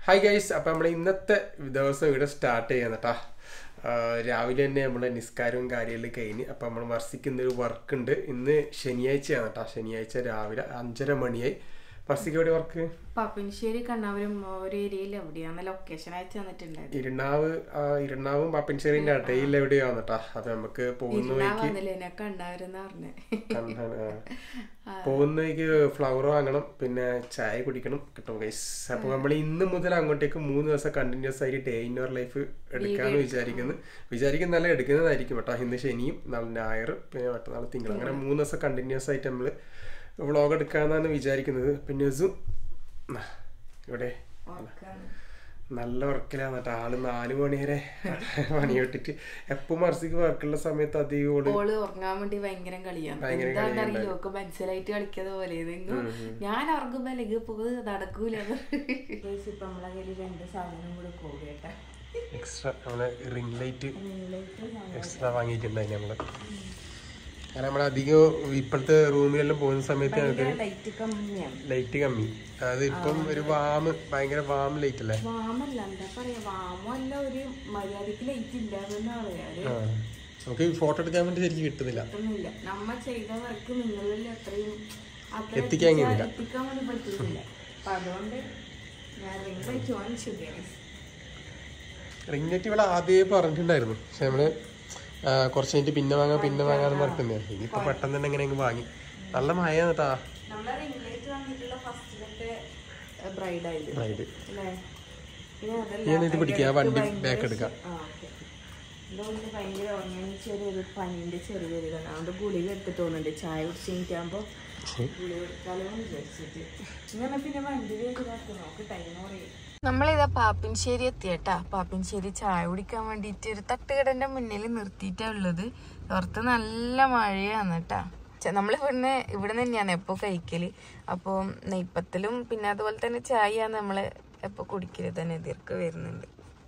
Hi guys അപ്പം നമ്മൾ ഇന്നത്തെ ദിവസം ഇവിടെ സ്റ്റാർട്ട് ചെയ്യാൻ കേട്ടാ രാവിലെ തന്നെ നമ്മൾ നിസ്കാരവും കാര്യമെല്ലാം കഴിഞ്ഞ് അപ്പം നമ്മൾ വർഷിക്കുന്ന ഒരു വർക്ക് ഉണ്ട് ഇന്ന് ശനിയാഴ്ചയാണ് കേട്ടോ ശനിയാഴ്ച രാവിലെ അഞ്ചര മണിയായി വർഷിക്ക് എവിടെ വർക്ക് പാപ്പിനിശ്ശേരി കണ്ണാവരം ഒരു ഏരിയയിൽ എവിടെയാണ് ലൊക്കേഷൻ അയച്ചു തന്നിട്ടുണ്ടായിരുന്നു ഇരുന്നാവ് ആ, ഇരുന്നാവും പാപ്പൻശ്ശേരിന്റെ ഇടയിൽ എവിടെയാണ് കേട്ടാ അപ്പൊ നമുക്ക് പോകുന്ന ഇരുന്നാ വഴിക്ക് വന്നില്ല എന്നെ കണ്ണാവരെന്ന് പറഞ്ഞേ കണ്ടാണ്, ആ. പോകുന്ന വഴിക്ക് ഫ്ലവർ വാങ്ങണം പിന്നെ ചായ കുടിക്കണം കിട്ടും ഗൈസ് അപ്പൊ നമ്മൾ ഇന്ന് മുതൽ അങ്ങോട്ടേക്ക് മൂന്ന് ദിവസം കണ്ടിന്യൂസ് ആയിട്ട് ഡേ ഇൻ യുവർ ലൈഫ് എടുക്കാന്ന് വിചാരിക്കുന്നു വിചാരിക്കുന്നല്ല എടുക്കുന്നതായിരിക്കും കേട്ടോ ഇന്ന് ശനിയും നാളെ ഞായർ പിന്നെ മറ്റന്നാൾ തിങ്കൾ അങ്ങനെ മൂന്ന് ദിവസം കണ്ടിന്യൂസ് ആയിട്ട് നമ്മൾ വ്ളോഗ് എടുക്കാന്നാണ് വിചാരിക്കുന്നത് പിന്നെ സും ഇവിടെ നല്ല വർക്കിലാണ് കേട്ടോ ആള് നാല് മണി വരെ പണി വിട്ടിട്ട് എപ്പം മർസിക്ക് വർക്കുള്ള സമയത്ത് അധികം ഓള് ഓള് ഉറങ്ങാൻ വേണ്ടി ഭയങ്കര കളിയാണ് ഭയങ്കര എന്താണെന്ന് അറിയില്ല ഓക്ക് മനസ്സിലായിട്ട് കളിക്കാതെ പോലെ നിങ്ങൾ ഞാൻ ഉറങ്ങുമ്പോ അല്ലെങ്കിൽ പോകുന്നത് നടക്കൂല ഇപ്പൊ നമ്മളെ കയ്യിൽ രണ്ട് സാധനം കൂടെ കൂടിയേട്ടാ എക്സ്ട്രാ നമ്മളെ റിംഗ് ലൈറ്റ് എക്സ്ട്രാ വാങ്ങിയിട്ടുണ്ടായി നമ്മള് കാരണം നമ്മൾ അധികം ഇപ്പോഴത്തെ റൂമിലെല്ലാം പോകുന്ന സമയത്ത് ഞങ്ങൾക്ക് ലൈറ്റ് കമ്മിയാണ് ലൈറ്റ് കമ്മി അത് ഇപ്പം ഒരു വാമ് ഭയങ്കര വാം ലൈറ്റ് അല്ലേ വാമല്ല എന്താ പറയാ വാമോ അല്ല ഒരു മര്യാദക്ക് ലൈറ്റ് ഇല്ല എന്ന് പറയാറ് ആ നമുക്ക് ഫോട്ടോ എടുക്കാൻ വേണ്ടി ശരിക്കും കിട്ടുന്നില്ല കിട്ടുന്നില്ല നമ്മ ചെയ്ത വർക്ക് നിങ്ങളിൽ അത്രയും അത്ര എത്തിക്കാൻ എത്തിച്ചാ- കഴിയുന്നില്ല. എത്തിക്കാൻ വേണ്ടി പറ്റുന്നില്ല അപ്പൊ അതുകൊണ്ട് ഞാൻ റിംഗ് ലൈറ്റ് വാങ്ങിച്ചു guys. റിംഗ് ലൈറ്റ് ഇവിടെ ആദ്യമേ പറഞ്ഞിട്ടുണ്ടായിരുന്നു പക്ഷെ നമ്മള് ആ, കുറച്ച് കഴിഞ്ഞിട്ട് പിന്നെ വാങ്ങാം പിന്നെ വാങ്ങാന്ന് പറഞ്ഞിട്ടുണ്ടേ ഇനിയിപ്പോ പെട്ടെന്ന് തന്നെ എങ്ങനെ വാങ്ങി നല്ല മഴയാണ് കേട്ടാ നമ്മളെ റിംഗ് ലൈറ്റ് വാങ്ങിയിട്ടുള്ള ഫസ്റ്റിലത്തെ ബ്രൈഡ് ആയിരുന്നു ബ്രൈഡ് അല്ലേ പിന്നെ അതല്ല നീ ഇത് പിടിക്കുക ആ വണ്ടി ഭയങ്കര ബാക്ക് എടുക്കാം ആ, okay. ഇതുകൊണ്ട് ഭയങ്കര ഉറങ്ങാൻ ചെറിയൊരു പനീന്റെ ചെറിയൊരു ഇതാണ് അതുകൊണ്ട് ഗുളിക എടുത്ത് തോന്നുന്നുണ്ട് ചായ കുടിച്ച് കഴിഞ്ഞിട്ടാകുമ്പോ ഗുളിക എടുക്കാലോ എന്ന് വിചാരിച്ചിട്ട് ഇങ്ങനെ പിന്നെ വണ്ടി ഇതാക്കി നോക്ക് ടൈം പറയും നമ്മളിതാ പാപ്പിൻശ്ശേരി എത്തിയട്ടാ പാപ്പിൻശ്ശേരി ചായ കുടിക്കാൻ വേണ്ടിയിട്ട് ഒരു തട്ടുകടന്റെ മുന്നിൽ നിർത്തിയിട്ടാ ഉള്ളത് പുറത്ത് നല്ല മഴയാണ് കേട്ടാ നമ്മൾ ഇവിടുന്ന് ഇവിടെ തന്നെയാണ് എപ്പോ കഴിക്കല് അപ്പൊ നെയ്പ്പത്തലും പിന്നെ അതുപോലെ തന്നെ ചായയാണ് നമ്മള് എപ്പോ കുടിക്കല് തന്നെ എതിർക്ക് വരുന്നുണ്ട്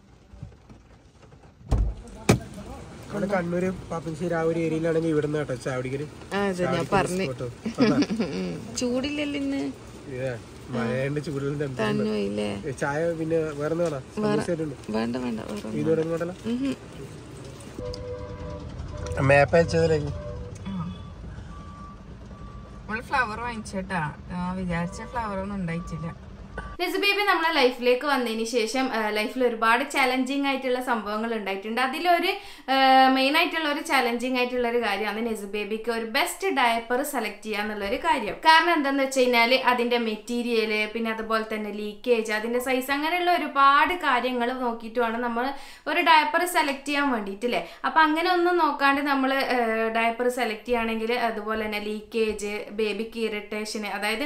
നമ്മുടെ കണ്ണൂര് പാപ്പൻശ്ശേരി ആ ഒരു ഏരിയയിലാണെങ്കിൽ ഇവിടുന്ന് കേട്ടോ ചാവടിക്കല് ഞാൻ പറഞ്ഞു ചൂടില്ലല്ലോ ഇന്ന് മഴയുണ്ട് ചൂടിലും തണുപ്പ് തന്നുപോയില്ലേ ചായ പിന്നെ വേറെ വേണം വേണ്ട വേണ്ട വേറെ ഇത് തുടങ്ങോട്ടല്ലോ മാപ്പ് അയച്ചതിലേക്ക് നമ്മള് ഫ്ലവർ വാങ്ങിച്ചേട്ടാ വിചാരിച്ച ഫ്ലവർ ഒന്നും ഉണ്ടായിട്ടില്ല ബേബി നമ്മളെ ലൈഫിലേക്ക് വന്നതിന് ശേഷം ലൈഫിൽ ഒരുപാട് ചലഞ്ചിങ് ആയിട്ടുള്ള സംഭവങ്ങൾ ഉണ്ടായിട്ടുണ്ട് അതിലൊരു മെയിൻ ആയിട്ടുള്ള ഒരു ചലഞ്ചിങ് ആയിട്ടുള്ള ഒരു കാര്യമാണ് നെസ് ബേബിക്ക് ഒരു ബെസ്റ്റ് ഡയപ്പർ സെലക്ട് ചെയ്യുക എന്നുള്ള ഒരു കാര്യം കാരണം എന്താന്ന് വെച്ച് കഴിഞ്ഞാൽ അതിന്റെ മെറ്റീരിയല് പിന്നെ അതുപോലെ തന്നെ ലീക്കേജ് അതിന്റെ സൈസ് അങ്ങനെയുള്ള ഒരുപാട് കാര്യങ്ങൾ നോക്കിയിട്ട് വേണം നമ്മൾ ഒരു ഡയപ്പർ സെലക്ട് ചെയ്യാൻ വേണ്ടിയിട്ടില്ലേ അപ്പൊ അങ്ങനെ ഒന്നും നോക്കാണ്ട് നമ്മൾ ഡയപ്പർ സെലക്ട് ചെയ്യുകയാണെങ്കിൽ അതുപോലെ തന്നെ ലീക്കേജ് ബേബിക്ക് ഇറിറ്റേഷന് അതായത്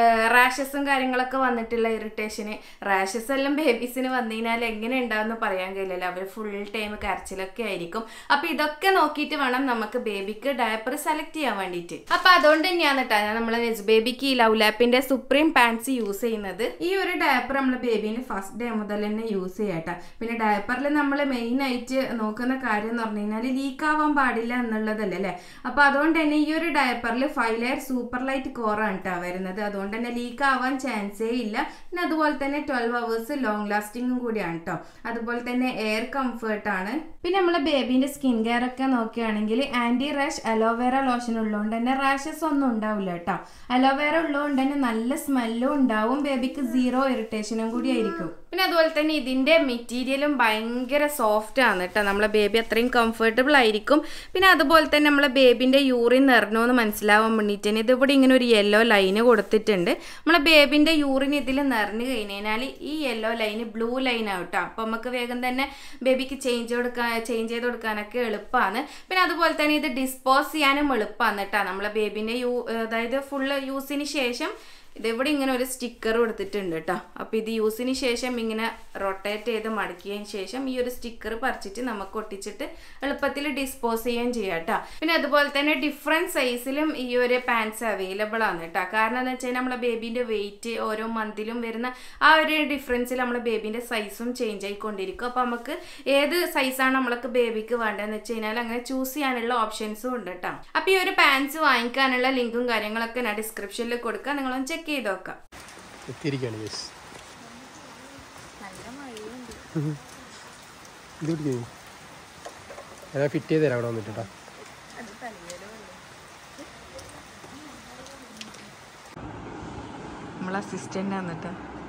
റാഷസും കാര്യങ്ങളൊക്കെ വന്നിട്ടുള്ള ഇറിറ്റേഷന് റാഷസ് എല്ലാം ബേബീസിന് വന്നു കഴിഞ്ഞാൽ എങ്ങനെ ഉണ്ടാവുമെന്ന് പറയാൻ കഴിയില്ലല്ലോ അവർ ഫുൾ ടൈം കരച്ചിലൊക്കെ ആയിരിക്കും അപ്പൊ ഇതൊക്കെ നോക്കിയിട്ട് വേണം നമുക്ക് ബേബിക്ക് ഡയപ്പർ സെലക്ട് ചെയ്യാൻ വേണ്ടിയിട്ട് അപ്പൊ അതുകൊണ്ട് തന്നെയാണ് കേട്ടോ ഞാൻ നമ്മളെ നെസ് ബേബിക്ക് ഈ ലവ് ലാപ്പിന്റെ സുപ്രീം പാൻസ് യൂസ് ചെയ്യുന്നത് ഈ ഒരു ഡയപ്പർ നമ്മൾ ബേബീന് ഫസ്റ്റ് ഡേ മുതൽ തന്നെ യൂസ് ചെയ്യാട്ടോ പിന്നെ ഡയപ്പറിൽ നമ്മൾ മെയിൻ ആയിട്ട് നോക്കുന്ന കാര്യം എന്ന് പറഞ്ഞു കഴിഞ്ഞാൽ ലീക്ക് ആവാൻ പാടില്ല എന്നുള്ളതല്ലേ അല്ലേ അപ്പൊ അതുകൊണ്ട് തന്നെ ഈ ഒരു ഡയപ്പറിൽ ഫൈവ് ലെയർ സൂപ്പർ ലൈറ്റ് കോറാണ് കേട്ടോ വരുന്നത് അതുകൊണ്ട് തന്നെ ലീക്ക് ആവാൻ ചാൻസേ ഇല്ല പിന്നെ അതുപോലെ തന്നെ ട്വൽവ് അവേഴ്സ് ലോങ് ലാസ്റ്റിംഗും കൂടിയാണ് കേട്ടോ അതുപോലെ തന്നെ എയർ കംഫേർട്ട് ആണ് പിന്നെ നമ്മളെ ബേബീന്റെ സ്കിൻ കെയർ ഒക്കെ നോക്കുകയാണെങ്കിൽ ആന്റി റാഷ് അലോവേറ ലോഷൻ ഉള്ളതുകൊണ്ട് തന്നെ റാഷസ് ഒന്നും ഉണ്ടാവില്ല കേട്ടോ അലോവേറ ഉള്ളതുകൊണ്ട് തന്നെ നല്ല സ്മെല്ലും ഉണ്ടാവും ബേബിക്ക് സീറോ ഇറിറ്റേഷനും കൂടി ആയിരിക്കും പിന്നെ അതുപോലെ തന്നെ ഇതിന്റെ മെറ്റീരിയലും ഭയങ്കര സോഫ്റ്റ് ആണ് കേട്ടോ നമ്മളെ ബേബി അത്രയും കംഫർട്ടബിൾ ആയിരിക്കും പിന്നെ അതുപോലെ തന്നെ നമ്മളെ ബേബിന്റെ യൂറിൻ നിറഞ്ഞോ എന്ന് മനസ്സിലാവാൻ വേണ്ടിയിട്ട് തന്നെ ഇതിവിടെ ഇങ്ങനെ ഒരു യെല്ലോ ലൈന് കൊടുത്തിട്ടുണ്ട് നമ്മളെ ബേബിന്റെ യൂറിൻ ഇതിൽ നിറഞ്ഞു കഴിഞ്ഞാൽ ഈ യെല്ലോ ലൈന് ബ്ലൂ ലൈൻ ആവട്ടോ അപ്പൊ നമുക്ക് വേഗം തന്നെ ബേബിക്ക് ചേഞ്ച് കൊടുക്കാൻ ചേഞ്ച് ചെയ്ത് കൊടുക്കാനൊക്കെ എളുപ്പമാണ് പിന്നെ അതുപോലെ തന്നെ ഇത് ഡിസ്പോസ് ചെയ്യാനും എളുപ്പമാണ് കേട്ടോ നമ്മളെ ബേബിന്റെ യൂ അതായത് ഫുള്ള് യൂസിന് ശേഷം ഇതിവിടെ ഇങ്ങനെ ഒരു സ്റ്റിക്കർ കൊടുത്തിട്ടുണ്ട് കേട്ടോ അപ്പോൾ ഇത് യൂസിന് ശേഷം ഇങ്ങനെ റൊട്ടേറ്റ് ചെയ്ത് മടക്കിയതിന് ശേഷം ഈ ഒരു സ്റ്റിക്കർ പറിച്ചിട്ട് നമുക്ക് ഒട്ടിച്ചിട്ട് എളുപ്പത്തിൽ ഡിസ്പോസ് ചെയ്യുകയും ചെയ്യാം കേട്ടോ പിന്നെ അതുപോലെ തന്നെ ഡിഫറെൻറ്റ് സൈസിലും ഈ ഒരു പാൻസ് അവൈലബിൾ ആണ് കേട്ടോ കാരണം എന്താ വെച്ചാൽ നമ്മളെ ബേബീൻ്റെ വെയിറ്റ് ഓരോ മന്തിലും വരുന്ന ആ ഒരു ഡിഫറൻസിൽ നമ്മളെ ബേബീൻ്റെ സൈസും ചേഞ്ച് ആയിക്കൊണ്ടിരിക്കും അപ്പോൾ നമുക്ക് ഏത് സൈസാണ് നമ്മൾക്ക് ബേബിക്ക് വേണ്ടതെന്ന് വെച്ച് കഴിഞ്ഞാൽ അങ്ങനെ ചൂസ് ചെയ്യാനുള്ള ഓപ്ഷൻസും ഉണ്ട് കേട്ടോ അപ്പോൾ ഈ ഒരു പാൻസ് വാങ്ങിക്കാനുള്ള ലിങ്കും കാര്യങ്ങളൊക്കെ ഞാൻ ഡിസ്ക്രിപ്ഷനിൽ കൊടുക്കാം നിങ്ങളൊന്ന് ചെക്ക് ചെയ്ത് നോക്കാം എത്തിയിരിക്കുകയാണ് യെസ് ഇത് പിടിക്കേ ഞാൻ ഫിറ്റ് ചെയ്ത് തരാം അവിടെ വന്നിട്ടാ നമ്മളെ അസിസ്റ്റന്റ് വന്നിട്ടാ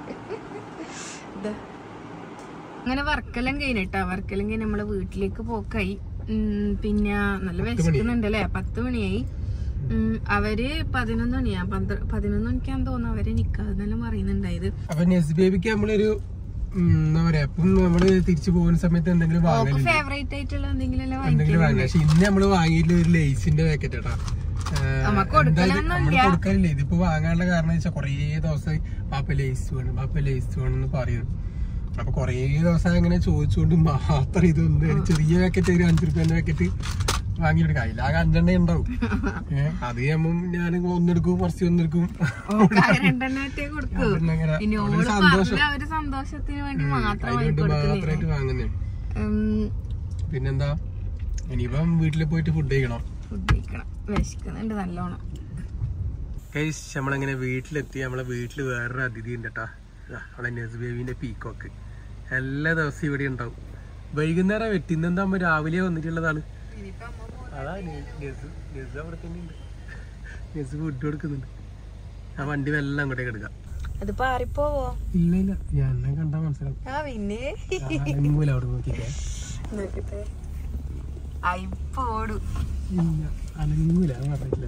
അങ്ങനെ വർക്കെല്ലാം കഴിഞ്ഞിട്ടാ വർക്കെല്ലാം കഴിഞ്ഞ് നമ്മളെ വീട്ടിലേക്ക് പോക്കായി ഉം, പിന്നെ നല്ല വിശക്കുന്നുണ്ട് അല്ലേ പത്ത് മണിയായി ഉം, അവര് പതിനൊന്ന് മണിയാ പന്ത്ര പതിനൊന്ന് മണിക്കാന്ന് തോന്നുന്നു അവര് നിക്കാതെന്നെല്ലാം പറയുന്നുണ്ടായത് അപ്പൊ നെസ് ബേബിക്ക് നമ്മളൊരു ഉം, എന്താ പറയാ ഇപ്പം നമ്മള് തിരിച്ചു പോകുന്ന സമയത്ത് എന്തെങ്കിലും വാങ്ങലുണ്ട് ഫേവറേറ്റ് ആയിട്ടുള്ള എന്തെങ്കിലും എല്ലാം എന്തെങ്കിലും വാങ്ങാം പക്ഷെ ഇന്ന് നമ്മള് വാങ്ങിയിട്ടുള്ള ഒരു ലേസിന്റെ പാക്കറ്റ് കേട്ടാ നമുക്ക് നമ്മള് കൊടുക്കലില്ല ഇതിപ്പോ വാങ്ങാനുള്ള കാരണം വെച്ചാൽ കൊറേ ദിവസമായി പാപ്പ ലേസ് വേണം പാപ്പ ലേസ് വേണം എന്ന് പറയുന്നു അപ്പൊ കൊറേ ദിവസം അങ്ങനെ ചോദിച്ചുകൊണ്ട് മാത്രം ഇതൊന്ന് ഒരു ചെറിയ പാക്കറ്റ് ഒരു അഞ്ചു റുപ്യന്റെ പാക്കറ്റ് വാങ്ങിയെടുക്കാം അതിൽ ആകെ അഞ്ചെണ്ണ ഉണ്ടാവും ഏഹ് അത് നമ്മൾ ഞാൻ ഒന്നെടുക്കും കുറച്ച് ഒന്നെടുക്കും രണ്ടെണ്ണത്തെ കൊടുക്കൂ അങ്ങനെ പിന്നെ ഒരു ഓള് സന്തോഷം പറഞ്ഞ ഒരു സന്തോഷത്തിന് വേണ്ടി മാത്രം അതിനുവേണ്ടി മാത്രമായിട്ട് വാങ്ങുന്നേ പിന്നെന്താ ഇനിയിപ്പം വീട്ടിൽ പോയിട്ട് ഫുഡ് കഴിക്കണം ഫുഡ് കഴിക്കണം വിശക്കുന്നുണ്ട് നല്ലോണം ഗൈസ് നമ്മളങ്ങനെ വീട്ടിലെത്തി നമ്മളെ വീട്ടിൽ വേറൊരു അതിഥി ഉണ്ട് കേട്ടാ നമ്മളെ നെസ് ബേബിന്റെ പീക്കോക്ക് എല്ലാ ദിവസവും ഇവിടെ ഉണ്ടാവും വൈകുന്നേരം വെട്ടി ഇന്നെന്താ അമ്മ രാവിലെ വന്നിട്ടുള്ളതാണ് അതാ നെ- നെസ് നെസ് അവിടെ തന്നെ ഉണ്ട് നെസ് ഫുഡ് കൊടുക്കുന്നുണ്ട് ആ വണ്ടി വെള്ളം അങ്ങോട്ടേക്ക് എടുക്കാം അത് പാറിപ്പോവോ ഇല്ല ഇല്ല ഞാൻ എന്നെ കണ്ടാ മനസ്സിലാവും ആ പിന്നെ അനങ്ങൂല അവിടെ നോക്കിട്ടേ നോക്കട്ടെ അയിപ്പോടു ഇല്ല അനങ്ങൂല അത് പറഞ്ഞില്ല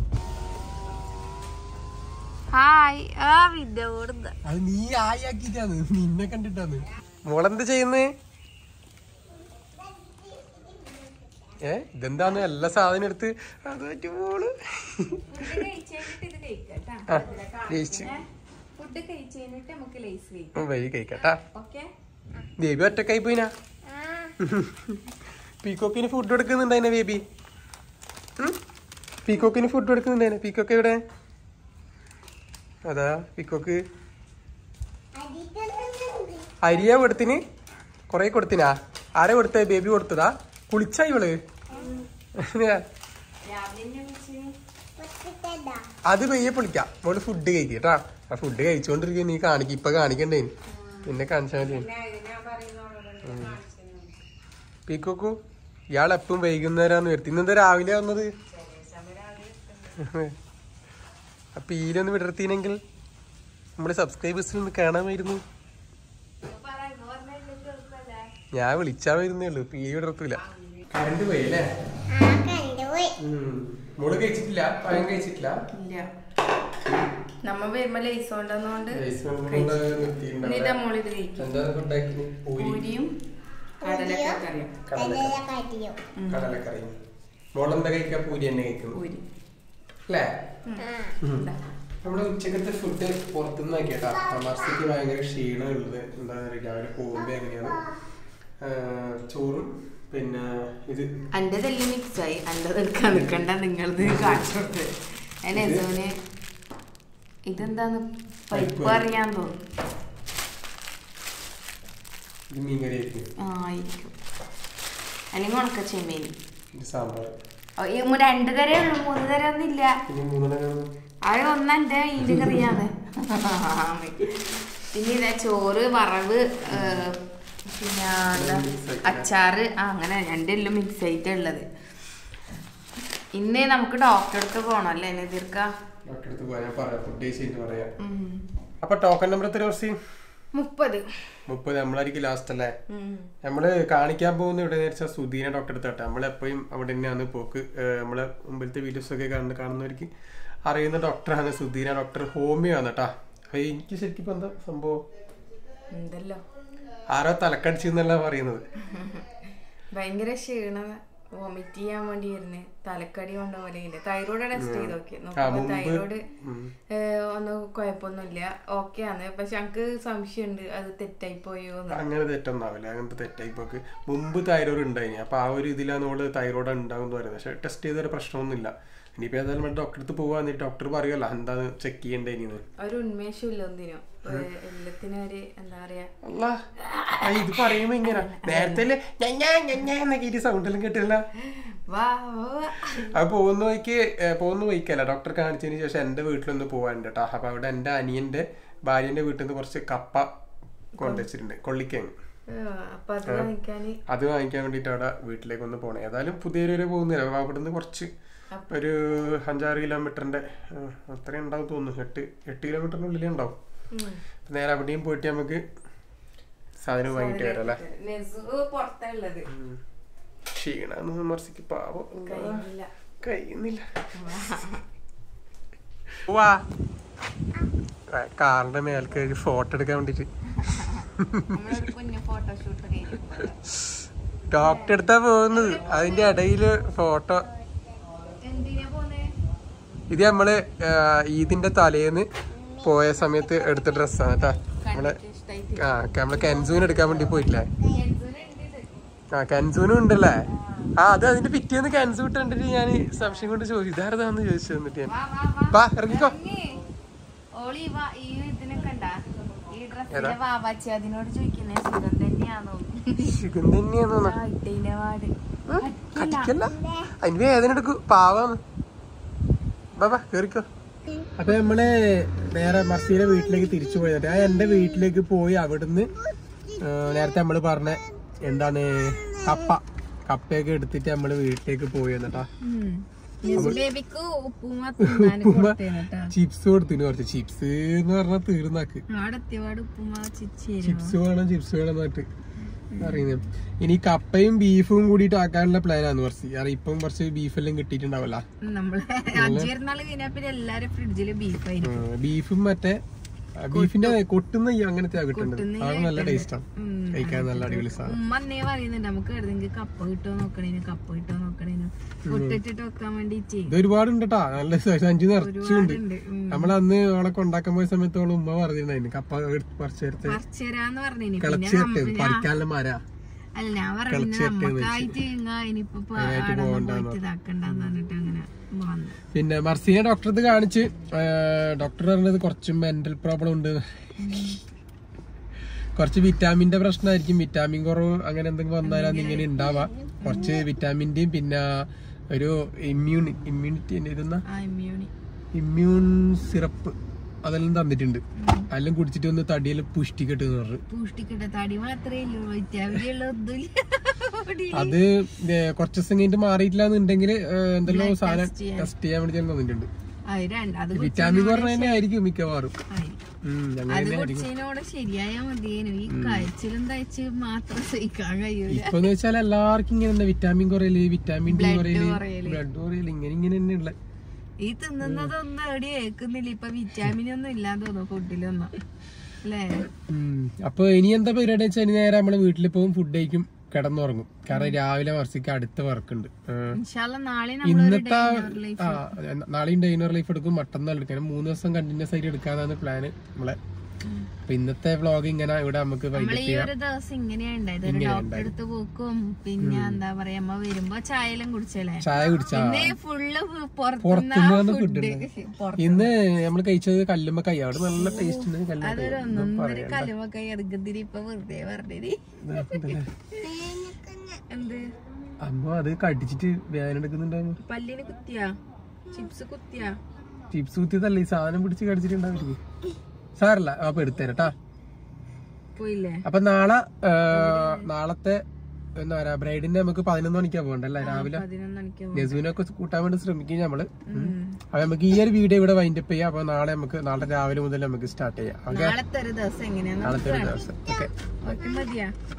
ഹായ് ആ വിദ്യ ഓടുന്ന അത് നീ ആയാക്കിട്ടാണ് നിന്നെ കണ്ടിട്ടാണ് മോളെന്ത് ചെയ്യുന്നേ ഏ ഇതെന്താന്ന് എല്ലാ സാധനം എടുത്ത് അത് പറ്റി മോള് ആ ജയിച്ചു ഫുഡ് കഴിച്ച് കഴിഞ്ഞിട്ട് നമുക്ക് ലേസ് കഴിക്കാം വഴി കഴിക്കട്ടാ ഓക്കെ ബേബി ഒറ്റക്കായി പോയിനാ പീക്കോക്കിന് ഫുഡ് കൊടുക്കുന്നുണ്ടായിനെ ബേബി പീക്കോക്കിന് ഫുഡ് കൊടുക്കുന്നുണ്ടായിനെ പീക്കോക്ക് എവിടെ അതാ പീക്കോക്ക് അരിയാ കൊടുത്തിന് കൊറേ കൊടുത്തിനാ ആരാ കൊടുത്തേ ബേബി കൊടുത്തതാ കുളിച്ചാ ഇവള് അത് പെയ്യെ പൊളിക്കാം മോള് ഫുഡ് കഴിക്കട്ടാ ആ ഫുഡ് കഴിച്ചോണ്ടിരിക്കും നീ കാണിക്ക ഇപ്പൊ കാണിക്കണ്ടേ പിന്നെ കാണിച്ചാൽ മതി പീക്കോക്കു ഇയാൾ എപ്പം വൈകുന്നേരമാന്ന് വരുത്തി ഇന്നെന്താ രാവിലെ വന്നത് അപ്പൊ ഈലൊന്ന് വിടർത്തിനെങ്കിൽ നമ്മുടെ സബ്സ്ക്രൈബേഴ്സിൽ ഒന്ന് കാണാമായിരുന്നു ഞാൻ വിളിച്ചാ വരുന്നേ ഉള്ളൂ പീലി വിടർത്തൂല കറണ്ട് പോയി അല്ലേ മോള് കഴിച്ചിട്ടില്ല പഴം കഴിച്ചിട്ടില്ല ഇല്ല നമ്മ വരുമ്പോ ലേസ് കൊണ്ടുവന്നോണ്ട് നിർത്തിയിട്ടുണ്ടാവില്ല. ഇതാ മോളിത് കഴിക്കും എന്താ ഉണ്ടാക്കി പൂരി പൂരിയും കടലക്കറിയും കടലക്കറി കടലക്കറി മോളെന്താ കഴിക്കാ പൂരി തന്നെ കഴിക്കുന്നു പൂരി അല്ലേ ഇതാ. നമ്മുടെ ഉച്ചക്കത്തെ ഫുഡ് പുറത്തുനിന്ന് ആക്കിയട്ടാ മർസിക്ക് ഭയങ്കര ക്ഷീണമുള്ളത് എന്താ പറയുക രാവിലെ പോകുമ്പോ എങ്ങനെയാണ് ആ, ചോറും പിന്നെ ഇത് അന്റെ തല്ലി മിക്സ് ആയി അന്റെ എടുക്കാൻ നിക്കണ്ട നിങ്ങളത് കാണിച്ചു കൊടുത്ത് അതിന് യസോന് ഇതെന്താന്ന് പരിപ്പ് അറിയാൻ തോന്നുന്നു ഇത് മീൻകറി ആയിരിക്കും ആ ആയിരിക്കും അല്ലെങ്കിൽ ഉണക്ക ചെമ്മീൻ ഇത് സാമ്പാർ ഓ, ഈ മു- രണ്ട് തരേ ഉള്ളൂ മൂന്ന് തരം ഒന്നും ഇല്ല പിന്നെ മൂന്നെണ്ണം അത് ഒന്നെന്റെ ഇതിന്റെ കറിയാണ് പിന്നെ ഇതാ ചോറ് വറവ് ഏ, പിന്നെ എന്താ അച്ചാറ് ആ അങ്ങനെ രണ്ടെല്ലാം മിക്സ് ആയിട്ടുള്ളത് ഇന്ന് നമുക്ക് ഡോക്ടറെ അടുത്ത് പോകണം അല്ലേ എന്നെ ഡോക്ടറെ അടുത്ത് പോയാൽ ഞാൻ പറയാം ഫുഡ് കഴിച്ചിട്ട് പറയാം അപ്പൊ ടോക്കൺ നമ്പർ എത്ര വർഷം മുപ്പത് മുപ്പത് നമ്മളായിരിക്കും ലാസ്റ്റ് അല്ലേ നമ്മള് കാണിക്കാൻ പോകുന്ന ഇവിടെ വെച്ചാൽ സുധീന ഡോക്ടറെ അടുത്താട്ടെ നമ്മളെപ്പോഴും അവിടെ തന്നെയാണ് പോക്ക് ഏഹ് നമ്മളെ മുമ്പിലത്തെ വീഡിയോസ് ഒക്കെ കാണുന്ന കാണുന്നവർക്ക് അറിയുന്ന ഡോക്ടറാണ് സുധീന ഡോക്ടർ ഹോമിയോ ആണ് കേട്ടാ അപ്പൊ എനിക്ക് ശരിക്കും ഇപ്പൊ എന്താ സംഭവം എന്തല്ലോ ആരോ തലക്കടിച്ചെന്നല്ല പറയുന്നത് ഭയങ്കര ക്ഷീണം വോമിറ്റ് ചെയ്യാൻ വേണ്ടി വരുന്നേ തലക്കടി കൊണ്ട പോലെ ഉണ്ട് തൈറോയ്ഡ് ടെസ്റ്റ് ചെയ്ത് നോക്കി നോക്കുമ്പോ മുമ്പ് തൈറോയ്ഡ് ഉം. ഒന്നും കുഴപ്പമൊന്നുമില്ല ഓക്കെ ആണ് പക്ഷെ ഞങ്ങക്ക് സംശയമുണ്ട് അത് തെറ്റായി പോയോ അങ്ങനെ തെറ്റൊന്നാവില്ല അങ്ങനത്തെ തെറ്റായിപ്പോക്ക് മുമ്പ് തൈറോയ്ഡ് ഉണ്ടായിനി അപ്പൊ ആ ഒരു ഇതിലാണ് നമ്മള് തൈറോയ്ഡ് ഉണ്ടാവും എന്ന് പറയുന്നത് പക്ഷെ ടെസ്റ്റ് ചെയ്തൊരു പ്രശ്നമൊന്നുമില്ല ഇനിയിപ്പോ ഏതായാലും ഡോക്ടറെ അടുത്ത് പോവാന്ന് ഡോക്ടർ പറയുമല്ലോ എന്താന്ന് ചെക്ക് ചെയ്യണ്ടേനിന്ന് ഒരു ഉന്മേഷമില്ല ഒന്നിനോ ഏഹ് എല്ലാത്തിനും ഒരു എന്താ പറയാ അല്ല ഇത് പറയുമ്പോ ഇങ്ങനെ നേരത്തെ എന്നൊക്കെ സൗണ്ട് എല്ലാം കേട്ടില്ല വാ വാ അത് പോകുന്ന വഴിക്ക് ഏ, പോകുന്ന വഴിക്കല്ല ഡോക്ടർ കാണിച്ചതിന് ശേഷം എന്റെ വീട്ടിലൊന്ന് പോവാനുണ്ട് കേട്ടോ അപ്പൊ അവിടെ എന്റെ അനിയന്റെ ഭാര്യന്റെ വീട്ടിൽ നിന്ന് കുറച്ച് കപ്പ കൊണ്ടുവച്ചിട്ടുണ്ട് കൊള്ളിക്കേങ്ങ് അപ്പൊ അത് വാങ്ങിക്കാന് അത് വാങ്ങിക്കാൻ വേണ്ടിട്ട് അവിടെ വീട്ടിലേക്ക് ഒന്ന് പോണേ ഏതായാലും പുതിയൊരു വരെ പോകുന്നില്ല അപ്പൊ അവിടുന്ന് കുറച്ച് ഒരു അഞ്ചാറ് കിലോമീറ്ററിന്റെ ആ, അത്രയും ഉണ്ടാവും തോന്നുന്നു എട്ട് എട്ട് കിലോമീറ്ററിന്റെ ഉള്ളിലേ ഉണ്ടാവും ഉം. അപ്പൊ നേരെ അവിടെയും പോയിട്ട് നമുക്ക് സാധനം വാങ്ങിട്ട് വരാം അല്ലേ നെസു പുറത്താ ഉള്ളത് ക്ഷീണാന്ന് വിമർശിക്ക് പാവം കഴിയുന്നില്ല കഴിയുന്നില്ല വാ കാറിന്റെ മേൽക്ക് ഒരു ഫോട്ടോ എടുക്കാൻ വേണ്ടിട്ട് നമ്മളൊരു കുഞ്ഞു ഫോട്ടോഷൂട്ട് കഴിഞ്ഞു ഡോക്ടർ എടുത്താ പോകുന്നത് അതിന്റെ ഇടയില് ഫോട്ടോ എന്തിനാ പോന്നേ ഇത് നമ്മള് ആ, ഈദിന്റെ തലേന്ന് പോയ സമയത്ത് എടുത്ത ഡ്രസ്സാണ് കേട്ടാ നമ്മള് കണ്ടിട്ട് ഇഷ്ടായിട്ട് ആ നമ്മള് കെൻസൂന് എടുക്കാൻ വേണ്ടി പോയിട്ടില്ലേ നെസുന് ഉണ്ട് ഇത്. ആ കൻസൂനും ഉണ്ടല്ലേ ആ അത് അതിന്റെ പിറ്റേന്ന് കൻസൂ ഇട്ട് കണ്ടിട്ട് ഞാൻ സംശയം കൊണ്ട് ചോദിച്ചു ഇതാരതാന്ന് ചോദിച്ചു എന്നിട്ട് ഞാൻ വാ വാ വാ വാ ഇറങ്ങിക്കോ ഇറങ്ങി. ഓള് ഈ വാ- ഈ ഇതിനൊക്കെ ഉണ്ടാ ഈ ഡ്രസ്സിന്റെ വാവാച്ചി അതിനോട് ചോദിക്കുന്നേ സുഖം തന്നെയാണോ സുഖം തന്നെയാന്ന് തോന്നാ ആ, ഇട്ടേന്റെ പാട് കടിക്കല്ല അതിന് വേദന എടുക്കൂ പാവാന്ന് ബാബാ കേറിക്കോ അപ്പൊ നമ്മള് നേരെ മർസീനെ വീട്ടിലേക്ക് തിരിച്ചു പോയത് ആ എന്റെ വീട്ടിലേക്ക് പോയി അവിടുന്ന് ആ, നേരത്തെ നമ്മള് പറഞ്ഞ എന്താണ് കപ്പ കപ്പയൊക്കെ എടുത്തിട്ട് നമ്മള് വീട്ടിലേക്ക് പോയി എന്നിട്ടാ ബേബിക്ക് ഉപ്പുമാ തിന്നാന് കൊടുത്തേന് കേട്ടാ ചിപ്സ് കൊടുത്തിന് കുറച്ച് ചിപ്സ് എന്ന് പറഞ്ഞാൽ തീർന്നാക്ക് അവിടെ എത്തിയപാട് ഉപ്പുമാ ചിച്ചേരും ചിപ്സ് വേണം ചിപ്സ് വേണം എന്നിട്ട് അറിയുന്നത് ഇനി കപ്പയും ബീഫും കൂടിയിട്ട് ആക്കാനുള്ള പ്ലാനാണ് കുറച്ച് കാരണം ഇപ്പം കുറച്ച് ബീഫെല്ലാം കിട്ടിയിട്ടുണ്ടാവല്ല നമ്മള് അഞ്ചിരുന്നാള് കഴിഞ്ഞാ പിന്നെ എല്ലാരും ഫ്രിഡ്ജില് ബീഫായിരിക്കും ബീഫും മറ്റേ ആ, ബീഫിന്റെ കൊട്ടുന്ന ഈ അങ്ങനത്തെ കിട്ടുന്നത് അത് നല്ല ടേസ്റ്റാണ് കഴിക്കാൻ നല്ല അടിപൊളി സാധനം ഉമ്മ അന്നേ പറയുന്നുണ്ട് നമുക്ക് എവിടെയെങ്കിലും കപ്പ കിട്ടോ നോക്കണേനു കപ്പ കിട്ടോ നോക്കണേനു പൊട്ടിട്ടിട്ട് വെക്കാൻ വേണ്ടിട്ടേ ഇത് ഒരുപാടുണ്ട് കേട്ടാ നല്ല സഞ്ചി നിറച്ചുണ്ട് ഉണ്ട് ഉം. നമ്മളന്ന് അവളൊക്കെ ഉണ്ടാക്കാൻ പോയ സമയത്തോളം ഉമ്മ പറഞ്ഞിട്ടുണ്ടായിരുന്നു കപ്പ എടുത്ത് പറിച്ച് എടുത്ത് പറിച്ചേരാന്ന് പറഞ്ഞേന് പിന്നെ കിളച്ചിട്ട് പറിക്കാനുള്ള മര അല്ല ഞാൻ പറയുന്നത് നമ്മക്കായിട്ട് ഇങ്ങ ഇനിയിപ്പോ ഇപ്പൊ ആടെ ഒന്നും പോയിട്ട് ഇതാക്കണ്ടെന്ന് പറഞ്ഞിട്ട് അങ്ങനെ വന്നു പിന്നെ മർസീനെ ഡോക്ടർ ഇത് കാണിച്ച് ഡോക്ടർ പറഞ്ഞത് കുറച്ച് മെന്റൽ പ്രോബ്ലം ഉണ്ട് കുറച്ച് വിറ്റാമിന്റെ പ്രശ്നമായിരിക്കും വിറ്റാമിൻ കുറവ് അങ്ങനെ എന്തെങ്കിലും വന്നാലാണ് ഇങ്ങനെ ഉണ്ടാവാ കുറച്ച് വിറ്റാമിന്റെയും പിന്നെ ഒരു ഇമ്മ്യൂൺ ഇമ്മ്യൂണിറ്റി ഇതെന്നാ ആ ഇമ്മ്യൂണി ഇമ്മ്യൂൺ സിറപ്പ് അതെല്ലാം തന്നിട്ടുണ്ട് അതെല്ലാം കുടിച്ചിട്ട് ഒന്ന് തടിയെല്ലാം പുഷ്ടിക്കെട്ട് എന്ന് പറഞ്ഞു പൂഷ്ടിക്കട്ടെ തടിമൾ അത്രയല്ലോ വിറ്റാമിനുള്ള ഒന്നുമില്ല അത് ഏ, കുറച്ച് ദിവസം കഴിഞ്ഞിട്ട് മാറിയിട്ടില്ലാന്നുണ്ടെങ്കിൽ എന്തെല്ലോ സാധനം ടെസ്റ്റ് ചെയ്യാൻ വേണ്ടി ഞാൻ തന്നിട്ടുണ്ട് അത് രണ്ട് അത് വിറ്റാമിൻ കുറവ് തന്നെ ആയിരിക്കും മിക്കവാറും ആയിരിക്കും. ഉം, അങ്ങനെ അത് തന്നെ ആയിരിക്കും കുടിച്ചതിനോട് ശരിയായാ മതിയേനു ഈ കഴിച്ചിലും തയ്ച്ച് മാത്രം സഹിക്കാൻ കഴിയൂല ഇപ്പൊന്ന് വെച്ചാൽ എല്ലാവർക്കും ഇങ്ങനെ തന്നെ വിറ്റാമിൻ കുറയല് വിറ്റാമിൻ ഡി കുറയല് കുറയല്. ബ്ലഡ് കുറയല് ഇങ്ങനെ ഇങ്ങനെ തന്നെ ഉള്ള ഈ തിന്നുന്നതൊന്നും എവിടെ കേൾക്കുന്നില്ല ഇപ്പൊ വിറ്റാമിൻ ഒന്നും ഇല്ലാന്ന് തോന്നുന്നു ഫുഡിലൊന്നും അല്ലേ അപ്പൊ ഇനി എന്താ പരിപാടി വെച്ചാൽ ഇനി നേരെ നമ്മള് വീട്ടിൽ പോകും ഫുഡ് കഴിക്കും കിടന്നുറങ്ങും കാരണം രാവിലെ മർസിക്ക് അടുത്ത വർക്ക് ഉണ്ട് ആ. ഇൻഷാല്ല നാളെ നമ്മളൊരു ഇന്നത്തെ dinner life ആ നാളെയും ഡൈനർ ലൈഫ് എടുക്കും മറ്റന്നാൾ എടുക്കണം മൂന്ന് ദിവസം കണ്ടിന്യൂസ് ആയിട്ട് എടുക്കാന്നാണ് പ്ലാന് നമ്മളെ അപ്പൊ ഇന്നത്തെ വ്ളോഗ് ഇങ്ങനെ ഇവിടെ നമുക്ക് നമ്മള് വൈകിട്ട് ഈ ഒരു ദിവസം ഇങ്ങനെയാ ഉണ്ടായത് ഒരു ഡോക്ടർ അടുത്ത് പോക്കും പിന്നെ എന്താ പറയാ അമ്മ വരുമ്പോ ചായയെല്ലാം കുടിച്ചല്ലേ ചായ കുടിച്ചാ പിന്നെ ഫുള്ള് പുറത്തുനിന്ന് പുറത്തുനിന്നാണ് ഫുഡ് ഫുഡ് ഇന്ന് നമ്മൾ കഴിച്ചത് കല്ലുമ്മ കൈ അവിടെ നല്ല ടേസ്റ്റ് ഉണ്ട് കല്ലുമ്മ അതൊരു ഒന്നൊന്നര കലുമൊക്കെ ഇറങ്ങുന്നതിന് ഇപ്പൊ വെറുതെ പറഞ്ഞത് എന്ത് അമ്മ അത് കടിച്ചിട്ട് വേദന എടുക്കുന്നുണ്ടാവും പല്ലിന് കുത്തിയാ ചിപ്സ് കുത്തിയാ ചിപ്സ് കുത്തിയതല്ല ഈ സാധനം പിടിച്ച് കടിച്ചിട്ടുണ്ടാവും സാറല്ല അപ്പൊ എടുത്തേരട്ടാ പോയില്ലേ അപ്പൊ നാളെ ആ, നാളത്തെ എന്താ പറയാ ബ്രൈഡിന്റെ നമുക്ക് പതിനൊന്ന് മണിക്കാ പോകണ്ടല്ലേ രാവിലെ പതിനൊന്ന് മണിക്ക് പോകും. ഗസുവിനൊക്കെ കൂട്ടാൻ വേണ്ടി ശ്രമിക്കും നമ്മള് അപ്പൊ നമുക്ക് ഈ ഒരു വീഡിയോ ഇവിടെ വൈൻഡപ്പ് ചെയ്യാം അപ്പൊ നാളെ നമുക്ക് നാളെ രാവിലെ മുതൽ നമുക്ക് സ്റ്റാർട്ട് ചെയ്യാം ഓക്കെ നാളത്തെ ഒരു ദിവസം എങ്ങനെയാന്ന് നാളത്തെ ഒരു ദിവസം ഓക്കെ ഓക്കെ മതിയാ